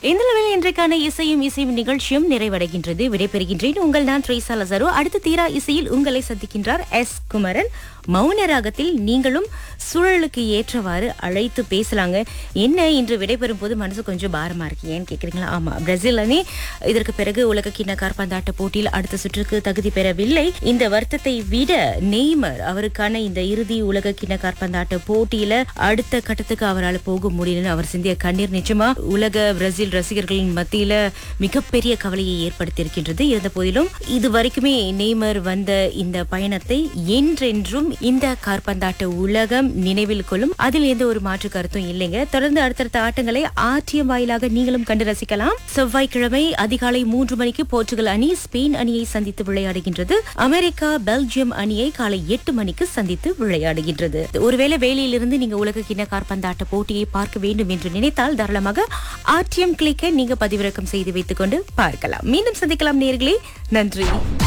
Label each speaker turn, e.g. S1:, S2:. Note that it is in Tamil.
S1: இந்த அளவில் இன்றைக்கான இசையும் இசையும் நிகழ்ச்சியும் நிறைவடைகின்றது விடைபெறுகின்றேன் உங்கள் நான் ட்ரேசா லசரோ அடுத்த தீரா இசையில் உங்களை சந்திக்கின்றார் எஸ் குமரன் மௌன ராகத்தில் நீங்களும் சூழலுக்கு ஏற்றவாறு அழைத்து பேசலாங்க என்ன இன்று விடைபெறும் போது மனசு கொஞ்சம் பாரமா இருக்கு ஏன்னு கேக்குறீங்களா ஆமா பிரேசில் அணி இதற்கு பிறகு உலக கிண்ண காற்பந்தாட்ட போட்டியில் அடுத்த சுற்றுக்கு தகுதி பெறவில்லை இந்த வருத்தத்தை விட நெய்மர் அவருக்கான இந்த இறுதி உலக கிண்ண காற்பந்தாட்ட போட்டியில அடுத்த கட்டத்துக்கு அவரால் போக முடியலன்னு அவர் சிந்திய கண்ணீர் நிச்சயமா உலக பிரேசில் ரசிகர்களின் மத்தியில மிகப்பெரிய கவலையை ஏற்படுத்தியிருக்கின்றது இருந்த போதிலும் இது வரைக்குமே நெய்மர் வந்த இந்த பயணத்தை என்றென்றும் இந்த காற்பந்தாட்ட உலகம் நினைவில் கொள்ளும் அதில் எந்த ஒரு மாற்று கருத்தும் இல்லைங்க தொடர்ந்து அடுத்தடுத்த ஆட்டங்களை ஆர்டிஎம் வாயிலாக நீங்களும் கண்டு ரசிக்கலாம் செவ்வாய்க்கிழமை அதிகாலை மூன்று மணிக்கு போர்ச்சுகல் அணி ஸ்பெயின் அணியை சந்தித்து விளையாடுகின்றது அமெரிக்கா பெல்ஜியம் அணியை காலை எட்டு மணிக்கு சந்தித்து விளையாடுகின்றது ஒருவேளை வேலையிலிருந்து நீங்க உலக கிண்ண காற்பந்தாட்ட போட்டியை பார்க்க வேண்டும் என்று நினைத்தால் தாராளமாக ஆர்டிஎம் கிளிக்கை நீங்க பதிவிறக்கம் செய்து வைத்துக் கொண்டு பார்க்கலாம் மீண்டும் சந்திக்கலாம் நேர்களே நன்றி